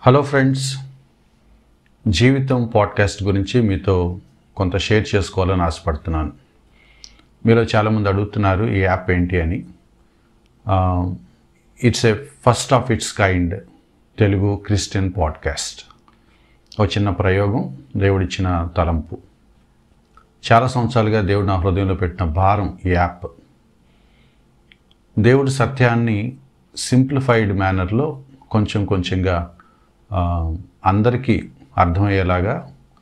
hello friends జీవితం podcast గురించి మీతో కొంత షేర్ చేసుకోవాలని ఆశపడుతున్నాను మీలో చాలామంది అడుగుతున్నారు ఈ యాప్ ఏంటి అని it's a first of its kind Telugu Christian podcast ఒక చిన్న ప్రయోగం దేవుడిచ్చిన తలంపు చాలా సంవత్సరాలుగా దేవుడు నా హృదయంలో పెట్టిన భారం ఈ యాప్ దేవుడి సత్యాన్ని సింప్లిఫైడ్ మేనర్లో కొంచెం కొంచెంగా ఆ, అందరికీ అర్థమయ్యేలాగా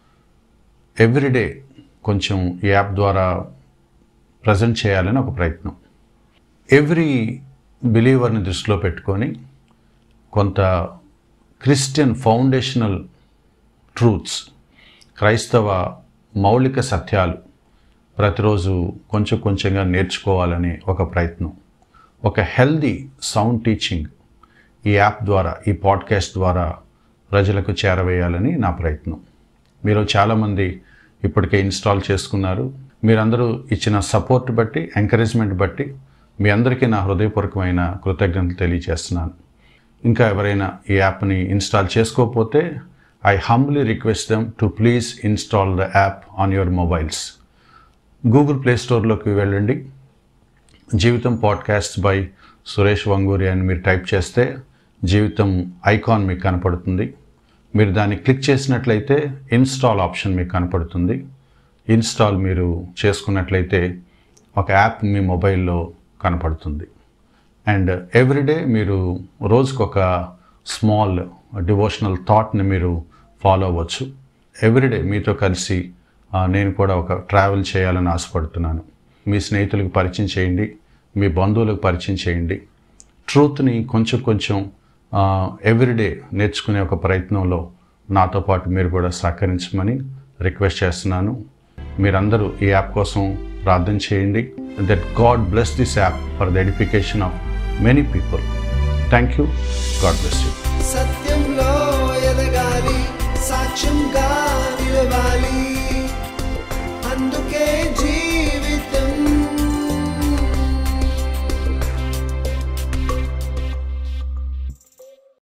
ఎవ్రీడే కొంచెం ఈ యాప్ ద్వారా ప్రజెంట్ చేయాలని ఒక ప్రయత్నం ఎవ్రీ బిలీవర్ని దృష్టిలో పెట్టుకొని కొంత క్రిస్టియన్ ఫౌండేషనల్ ట్రూత్స్ క్రైస్తవ మౌలిక సత్యాలు ప్రతిరోజు కొంచెం కొంచెంగా నేర్చుకోవాలని ఒక ప్రయత్నం ఒక హెల్దీ సౌండ్ టీచింగ్ ఈ యాప్ ద్వారా ఈ పాడ్కాస్ట్ ద్వారా ప్రజలకు చేరవేయాలని నా ప్రయత్నం మీరు చాలామంది ఇప్పటికే ఇన్స్టాల్ చేసుకున్నారు మీరందరూ ఇచ్చిన సపోర్ట్ బట్టి ఎంకరేజ్మెంట్ బట్టి మీ అందరికీ నా హృదయపూర్వకమైన కృతజ్ఞతలు తెలియజేస్తున్నాను ఇంకా ఎవరైనా ఈ యాప్ని ఇన్స్టాల్ చేసుకోకపోతే I humbly request them to please install the app on your mobiles Google play స్టోర్లోకి వెళ్ళండి జీవితం పాడ్కాస్ట్ బై సురేష్ వంగూరి అని మీరు టైప్ చేస్తే జీవితం ఐకాన్ మీకు కనపడుతుంది మీరు దాన్ని క్లిక్ చేసినట్లయితే ఇన్స్టాల్ ఆప్షన్ మీకు కనపడుతుంది ఇన్స్టాల్ మీరు చేసుకున్నట్లయితే ఒక యాప్ మీ మొబైల్లో కనపడుతుంది అండ్ ఎవ్రీడే మీరు రోజుకు ఒక స్మాల్ డివోషనల్ థాట్ని మీరు ఫాలో అవ్వచ్చు ఎవ్రీడే మీతో కలిసి ఆ, నేను కూడా ఒక ట్రావెల్ చేయాలని ఆశపడుతున్నాను మీ స్నేహితులకు పరిచయం చేయండి మీ బంధువులకు పరిచయం చేయండి ట్రూత్ని కొంచెం కొంచెం ఎవ్రీడే నేర్చుకునే ఒక ప్రయత్నంలో నాతో పాటు మీరు కూడా సహకరించమని రిక్వెస్ట్ చేస్తున్నాను మీరందరూ ఈ యాప్ కోసం ప్రార్థన చేయండి that God bless this app for the edification of many people thank you God bless you సత్యంలో ఎదగాలి సాక్ష్యం